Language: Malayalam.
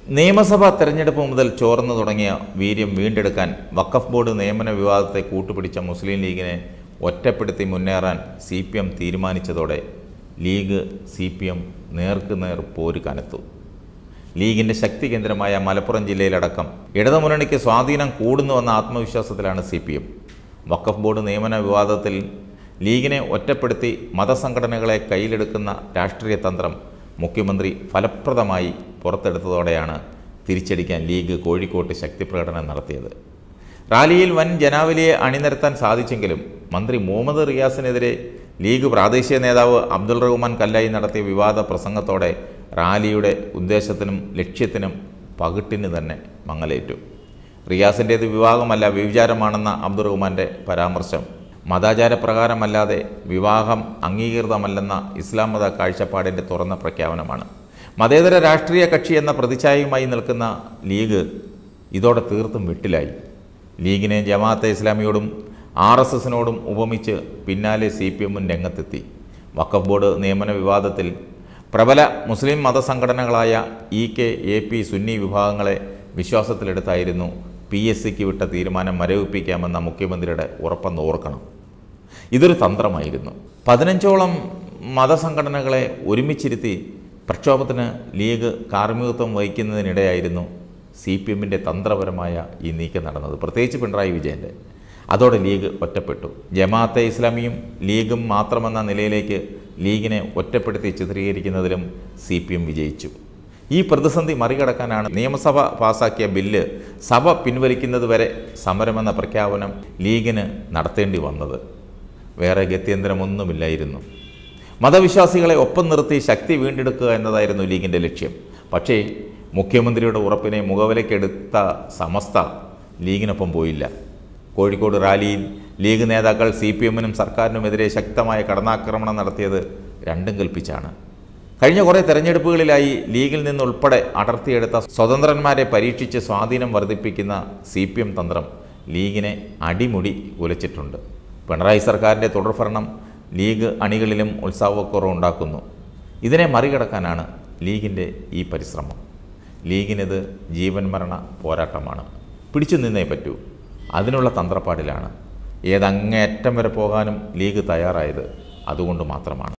നിയമസഭാ തെരഞ്ഞെടുപ്പ് മുതൽ ചോർന്നു തുടങ്ങിയ വീര്യം വീണ്ടെടുക്കാൻ വഖഫ് ബോർഡ് നിയമന വിവാദത്തെ കൂട്ടുപിടിച്ച മുസ്ലിം ലീഗിനെ ഒറ്റപ്പെടുത്തി മുന്നേറാൻ സി പി എം തീരുമാനിച്ചതോടെ ലീഗ് സി പി എം നേർക്കുനേർ പോര് കനത്തു ലീഗിൻ്റെ ശക്തി കേന്ദ്രമായ മലപ്പുറം ജില്ലയിലടക്കം ഇടതുമുന്നണിക്ക് സ്വാധീനം കൂടുന്നുവെന്ന ആത്മവിശ്വാസത്തിലാണ് C P M Waqf board നിയമന വിവാദത്തിൽ ലീഗിനെ ഒറ്റപ്പെടുത്തി മതസംഘടനകളെ കയ്യിലെടുക്കുന്ന രാഷ്ട്രീയ തന്ത്രം മുഖ്യമന്ത്രി ഫലപ്രദമായി പുറത്തെടുത്തതോടെയാണ് തിരിച്ചടിക്കാൻ ലീഗ് കോഴിക്കോട്ട് ശക്തിപ്രകടനം നടത്തിയത് റാലിയിൽ വൻ ജനാവലിയെ അണിനിരത്താൻ സാധിച്ചെങ്കിലും മന്ത്രി മുഹമ്മദ് റിയാസിനെതിരെ ലീഗ് പ്രാദേശിക നേതാവ് അബ്ദുൾ റഹ്മാൻ കല്ലായി നടത്തിയ വിവാദ പ്രസംഗത്തോടെ റാലിയുടെ ഉദ്ദേശത്തിനും ലക്ഷ്യത്തിനും പകിട്ടിന് തന്നെ മങ്ങലേറ്റു റിയാസിൻ്റേത് വിവാഹമല്ല വ്യഭിചാരമാണെന്ന അബ്ദുൾ റഹ്മാൻ്റെ പരാമർശം മതാചാരപ്രകാരമല്ലാതെ വിവാഹം അംഗീകൃതമല്ലെന്ന ഇസ്ലാം മത കാഴ്ചപ്പാടിൻ്റെ തുറന്ന പ്രഖ്യാപനമാണ് മതേതര രാഷ്ട്രീയ കക്ഷി എന്ന പ്രതിച്ഛായയുമായി നിൽക്കുന്ന ലീഗ് ഇതോടെ തീർത്തും വിട്ടിലായി ലീഗിനെ ജമാഅത്തെ ഇസ്ലാമിയോടും ആർ എസ് എസിനോടും ഉപമിച്ച് പിന്നാലെ സി പി എമ്മും രംഗത്തെത്തി വഖഫ് ബോർഡ് നിയമന വിവാദത്തിൽ പ്രബല മുസ്ലിം മതസംഘടനകളായ E K A P Sunni വിഭാഗങ്ങളെ വിശ്വാസത്തിലെടുത്തായിരുന്നു പി എസ് സിക്ക് വിട്ട തീരുമാനം മരവിപ്പിക്കാമെന്ന മുഖ്യമന്ത്രിയുടെ ഉറപ്പെന്ന് ഓർക്കണം ഇതൊരു തന്ത്രമായിരുന്നു പതിനഞ്ചോളം മതസംഘടനകളെ ഒരുമിച്ചിരുത്തി പ്രക്ഷോഭത്തിന് ലീഗ് കാർമ്മികത്വം വഹിക്കുന്നതിനിടെയായിരുന്നു സി പി എമ്മിൻ്റെ തന്ത്രപരമായ ഈ നീക്കം നടന്നത് പ്രത്യേകിച്ച് പിണറായി വിജയൻ്റെ അതോടെ ലീഗ് ഒറ്റപ്പെട്ടു ജമാഅത്തെ ഇസ്ലാമിയും ലീഗും മാത്രമെന്ന നിലയിലേക്ക് ലീഗിനെ ഒറ്റപ്പെടുത്തി ചിത്രീകരിക്കുന്നതിലും സി പി എം വിജയിച്ചു ഈ പ്രതിസന്ധി മറികടക്കാനാണ് നിയമസഭ പാസാക്കിയ ബില്ല് സഭ പിൻവലിക്കുന്നത് വരെ സമരമെന്ന പ്രഖ്യാപനം ലീഗിന് നടത്തേണ്ടി വന്നത് വേറെ ഗത്യന്തരമൊന്നുമില്ലായിരുന്നു മതവിശ്വാസികളെ ഒപ്പം നിർത്തി ശക്തി വീണ്ടെടുക്കുക എന്നതായിരുന്നു ലീഗിൻ്റെ ലക്ഷ്യം പക്ഷേ മുഖ്യമന്ത്രിയുടെ ഉറപ്പിനെ മുഖവിലക്കെടുത്ത സമസ്ത ലീഗിനൊപ്പം പോയില്ല കോഴിക്കോട് റാലിയിൽ ലീഗ് നേതാക്കൾ സി പി എമ്മിനും സർക്കാരിനുമെതിരെ ശക്തമായ കടന്നാക്രമണം നടത്തിയത് രണ്ടും കൽപ്പിച്ചാണ് കഴിഞ്ഞ കുറേ തെരഞ്ഞെടുപ്പുകളിലായി ലീഗിൽ നിന്നുൾപ്പെടെ അടർത്തിയെടുത്ത സ്വതന്ത്രന്മാരെ പരീക്ഷിച്ച് സ്വാധീനം വർദ്ധിപ്പിക്കുന്ന സി പി എം തന്ത്രം ലീഗിനെ അടിമുടി ഉലച്ചിട്ടുണ്ട് പിണറായി സർക്കാരിൻ്റെ തുടർഭരണം ലീഗ് അണികളിലും ഉത്സാഹക്കുറവുണ്ടാക്കുന്നു ഇതിനെ മറികടക്കാനാണ് ലീഗിൻ്റെ ഈ പരിശ്രമം ലീഗിനിത് ജീവൻ മരണ പോരാട്ടമാണ് പിടിച്ചു നിന്നേ പറ്റൂ അതിനുള്ള തന്ത്രപ്പാടിലാണ് ഏതങ്ങേയറ്റം വരെ പോകാനും ലീഗ് തയ്യാറായത് അതുകൊണ്ട് മാത്രമാണ്